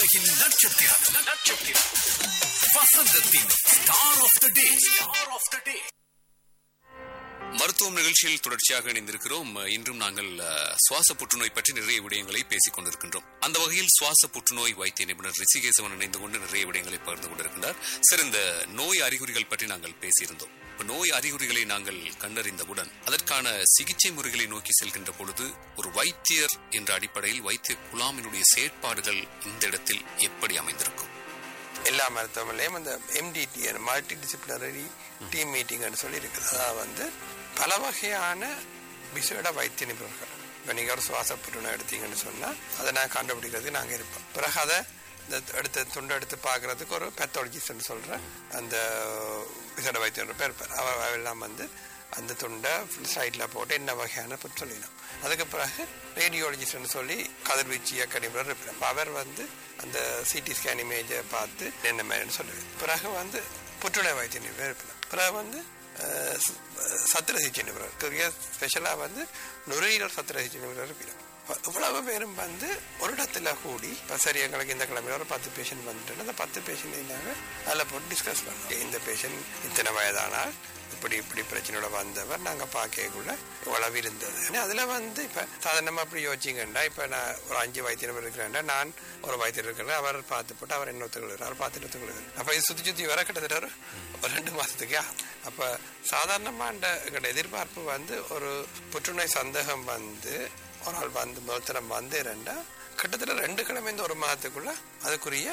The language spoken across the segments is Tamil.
உலகின் நட்சத்திரம் நட்சத்திரம் வசந்தத்தின் star of the day star of the day மருத்துவம் நிகழ்ச்சியில் தொடர்ச்சியாக இணைந்திருக்கிறோம் இன்றும் நாங்கள் அஹ், சுவாச புற்றுநோய் பற்றி நிறைய விடயங்களை பேசிக் கொண்டிருக்கின்றோம் அந்த வகையில் சுவாச புற்றுநோய் வைத்திய நிபுணர் ரிஷிகேசவன் இணைந்து கொண்டு நிறைய விடயங்களை பகிர்ந்து கொண்டிருக்கின்றார் சரி இந்த நோய் அறிகுறிகள் பற்றி நாங்கள் பேசியிருந்தோம் இப்ப நோய் அறிகுறிகளை நாங்கள் கண்டறிந்தவுடன் அதற்கான சிகிச்சை முறைகளை நோக்கி செல்கின்ற பொழுது ஒரு வைத்தியர் என்ற அடிப்படையில் வைத்திய குழாமினுடைய செயற்பாடுகள் இந்த இடத்தில் எப்படி அமைந்திருக்கும் எல்லா மருத்துவமனையிலையும் அந்த எம்டிடி மல்டி டிசிப்ளினரி டீம் மீட்டிங்னு சொல்லி இருக்குது அதாவது வந்து பல வகையான விசேட வைத்திய நிபுணர்கள் இப்போ நீங்கள் ஒரு சுவாச புற்றுநோய் எடுத்தீங்கன்னு சொன்னால் அதை நான் கண்டுபிடிக்கிறதுக்கு நாங்கள் இருப்போம் பிறகு அதை இந்த எடுத்து துண்டை எடுத்து பார்க்கறதுக்கு ஒரு பேத்தாலஜிஸ்ட்னு சொல்கிற அந்த விசேட வைத்தியர் பேர் இருப்பார் அவர் அவெல்லாம் வந்து அந்த துண்டை சைடில் போட்டு என்ன வகையான புற்று சொல்லிடணும் அதுக்கு பிறகு ரேடியோலஜிஸ்ட்னு சொல்லி கதிர்வீச்சு இயக்க நிபுணர் இருப்பார் அப்ப அவர் வந்து அந்த சிடி ஸ்கேன் இமேஜை பார்த்து என்ன மாதிரின்னு சொல்லுவேன் பிறகு வந்து புற்றுநோய் வைத்திய நிபுணர் இருப்பார் பிறகு வந்து அஹ், ச- சத்திர சிகிச்சை நிபுணர் பெரிய ஸ்பெஷலாக வந்து நுரையீரல் சத்திர சிகிச்சை நிபுணர் இருப்பார் இப்ப இவ்வளவு பேரும் வந்து ஒரு இடத்துல கூடி இப்போ சரி எங்களுக்கு இந்த கிழமையில ஒரு பத்து பேஷண்ட் வந்துட்டு அந்த பத்து பேஷண்ட் நாங்கள் அதில் போட்டு டிஸ்கஸ் பண்ணோம் இந்த பேஷண்ட் இத்தனை வயதானால் இப்படி இப்படி பிரச்சனையோட வந்தவர் நாங்கள் பார்க்கக்குள்ள இவ்வளவு இருந்தது ஏன்னா அதில் வந்து இப்போ சாதாரணமாக அப்படி யோசிச்சிங்கண்டா இப்போ நான் ஒரு அஞ்சு வைத்தியம் இருக்கிறேன்டா நான் ஒரு வைத்தியர் இருக்கிறேன் அவர் பார்த்து போட்டு அவர் என்ன ஒத்துக்கிறார் அவர் பார்த்துட்டு ஒத்துக்கிறார் அப்போ இது சுற்றி சுற்றி வர கிட்டத்தட்ட ஒரு ஒரு ரெண்டு மாதத்துக்கே அப்போ சாதாரணமாக எங்களோட எதிர்பார்ப்பு வந்து ஒரு புற்றுநோய் சந்தேகம் வந்து ஒரு ஆள் வந்து முதல் தரம் வந்து ரெண்டா கிட்டத்தட்ட ரெண்டு கிழமை இந்த ஒரு மாதத்துக்குள்ள அதுக்குரிய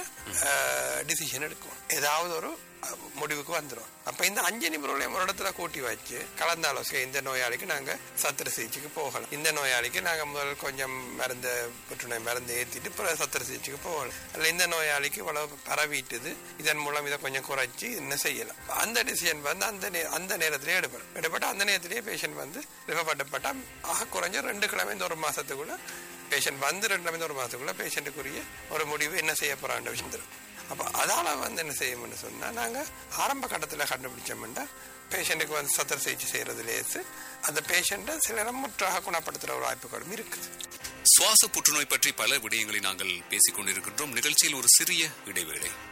டிசிஷன் எடுக்கும் ஏதாவது ஒரு அஹ், முடிவுக்கு வந்துடும் அப்ப இந்த அஞ்சு நிபுணர்களையும் ஒரு இடத்துல கூட்டி வச்சு கலந்து ஆலோசனை இந்த நோயாளிக்கு நாங்க சத்திர சிகிச்சைக்கு போகலாம் இந்த நோயாளிக்கு நாங்க முதல் கொஞ்சம் மருந்து புற்றுநோய் மருந்து ஏத்திட்டு பிறகு சத்திர சிகிச்சைக்கு போகலாம் அல்ல இந்த நோயாளிக்கு இவ்வளவு பரவிட்டுது இதன் மூலம் இதை கொஞ்சம் குறைச்சி என்ன செய்யலாம் அந்த டிசிஷன் வந்து அந்த நே- அந்த நேரத்திலே எடுப்படும் எடுப்பட்டு அந்த நேரத்திலேயே பேஷண்ட் வந்து ரிஃபப்பட்டப்பட்டா ஆக குறைஞ்ச ரெண்டு கிழமை இந்த ஒரு மாசத்துக்குள்ள பேஷண்ட் வந்து ரெண்டு கிழமை இந்த ஒரு மாசத்துக்குள்ள பேஷண்ட்டுக்குரிய ஒரு முடிவு என்ன செய்ய போறான்ற விஷயம் தரும் அப்போ அதால வந்து என்ன செய்யணும்னு சொன்னா நாங்க ஆரம்ப கட்டத்துல கண்டுபிடிச்சோம்னா பேஷண்ட்டுக்கு வந்து சத்திர சிகிச்சை செய்யறது லேசு அந்த பேஷண்ட்டை சில நேரம் முற்றாக குணப்படுத்துற ஒரு வாய்ப்புகளும் இருக்குது சுவாச புற்றுநோய் பற்றி பல விடயங்களை நாங்கள் பேசிக் கொண்டிருக்கின்றோம் நிகழ்ச்சியில் ஒரு சிறிய இடைவேளை